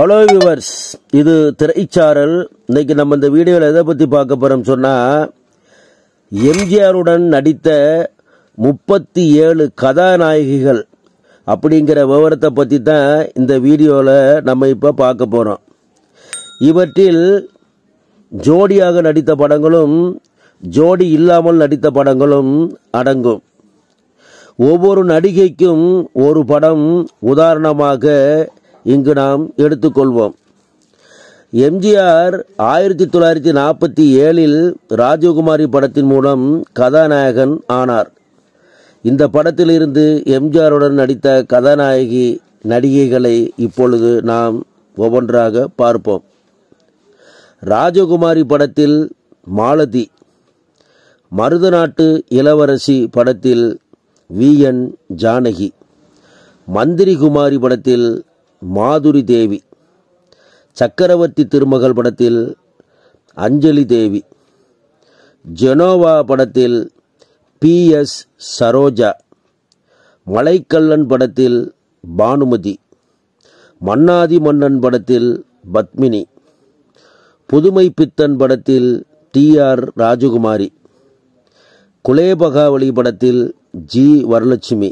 hello viewers இது திரைச்சாரல் இன்னைக்கு நம்ம இந்த வீடியோவில் எதை பற்றி பார்க்க போகிறோம் சொன்னால் எம்ஜிஆருடன் நடித்த முப்பத்தி ஏழு கதாநாயகிகள் அப்படிங்கிற விவரத்தை பற்றி தான் இந்த வீடியோவில் நம்ம இப்போ பார்க்க போகிறோம் இவற்றில் ஜோடியாக நடித்த படங்களும் ஜோடி இல்லாமல் நடித்த படங்களும் அடங்கும் ஒவ்வொரு நடிகைக்கும் ஒரு படம் உதாரணமாக இங்கு நாம் எடுத்துக்கொள்வோம் எம்ஜிஆர் ஆயிரத்தி தொள்ளாயிரத்தி நாற்பத்தி ஏழில் ராஜகுமாரி படத்தின் மூலம் கதாநாயகன் ஆனார் இந்த படத்திலிருந்து எம்ஜிஆருடன் நடித்த கதாநாயகி நடிகைகளை இப்பொழுது நாம் ஒவ்வொன்றாக பார்ப்போம் ராஜகுமாரி படத்தில் மாலதி மருதநாட்டு இளவரசி படத்தில் வி என் ஜானகி மந்திரி குமாரி படத்தில் மாதுரி தேவி சக்கரவர்த்தி திருமகள் படத்தில் அஞ்சலி தேவி ஜெனோவா படத்தில் பி எஸ் சரோஜா மலைக்கல்லன் படத்தில் பானுமதி மன்னாதி மன்னன் படத்தில் பத்மினி புதுமை பித்தன் படத்தில் டி ஆர் ராஜகுமாரி குலேபகாவளி படத்தில் ஜி வரலட்சுமி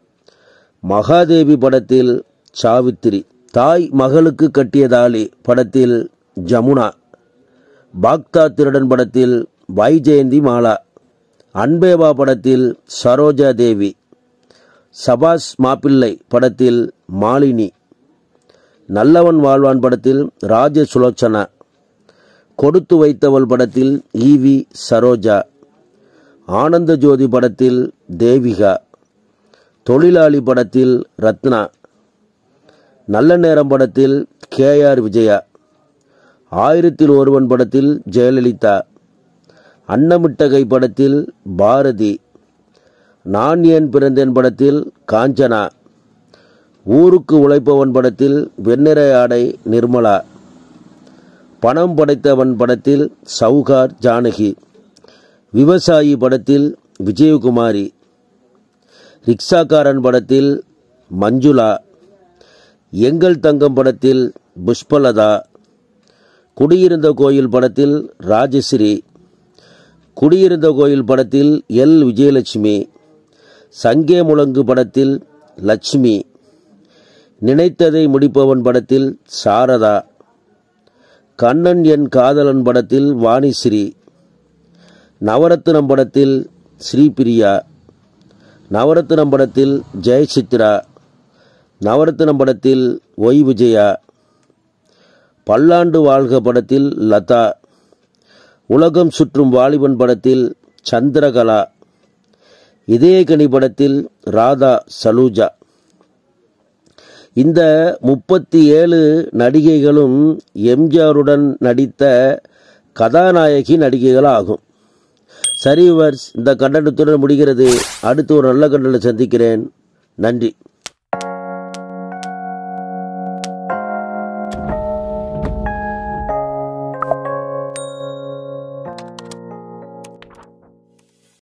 மகாதேவி படத்தில் சாவித்திரி தாய் மகளுக்கு கட்டிய தாலி படத்தில் ஜமுனா பாக்தா திருடன் படத்தில் வைஜெயந்தி மாலா அன்பேவா படத்தில் சரோஜா தேவி சபாஸ் மாப்பிள்ளை படத்தில் மாலினி நல்லவன் வாழ்வான் படத்தில் ராஜ சுலோச்சனா கொடுத்து வைத்தவள் படத்தில் ஈவி சரோஜா ஆனந்த ஜோதி படத்தில் தேவிகா தொழிலாளி படத்தில் ரத்னா நல்ல நேரம் படத்தில் கே ஆர் விஜயா ஆயிரத்தில் ஒருவன் படத்தில் ஜெயலலிதா அன்னமிட்டகை படத்தில் பாரதி நான் ஏன் பிறந்தேன் படத்தில் காஞ்சனா ஊருக்கு உழைப்பவன் படத்தில் வெண்ணிற ஆடை நிர்மலா பணம் படைத்தவன் படத்தில் சவுகார் ஜானகி விவசாயி படத்தில் விஜயகுமாரி ரிக்ஷாக்காரன் படத்தில் மஞ்சுளா எங்கள் தங்கம் படத்தில் புஷ்பலதா குடியிருந்த கோயில் படத்தில் ராஜஸ்ரீ குடியிருந்த கோயில் படத்தில் எல் விஜயலட்சுமி சங்கே முழங்கு படத்தில் லட்சுமி நினைத்ததை முடிப்பவன் படத்தில் சாரதா கண்ணன் என் காதலன் படத்தில் வாணிஸ்ரீ நவரத்னம் படத்தில் ஸ்ரீபிரியா நவரத்னம் படத்தில் ஜெயசித்ரா நவரத்னம் படத்தில் ஒய் விஜயா பல்லாண்டு வாழ்க படத்தில் லதா உலகம் சுற்றும் வாலிபன் படத்தில் சந்திரகலா இதயகனி படத்தில் ராதா சலூஜா இந்த முப்பத்தி ஏழு நடிகைகளும் எம்ஜிஆருடன் நடித்த கதாநாயகி நடிகைகளாகும் சரி விவர்ஸ் இந்த கண்டனத்துடன் முடிகிறது அடுத்து ஒரு நல்ல கண்டனை சந்திக்கிறேன் நன்றி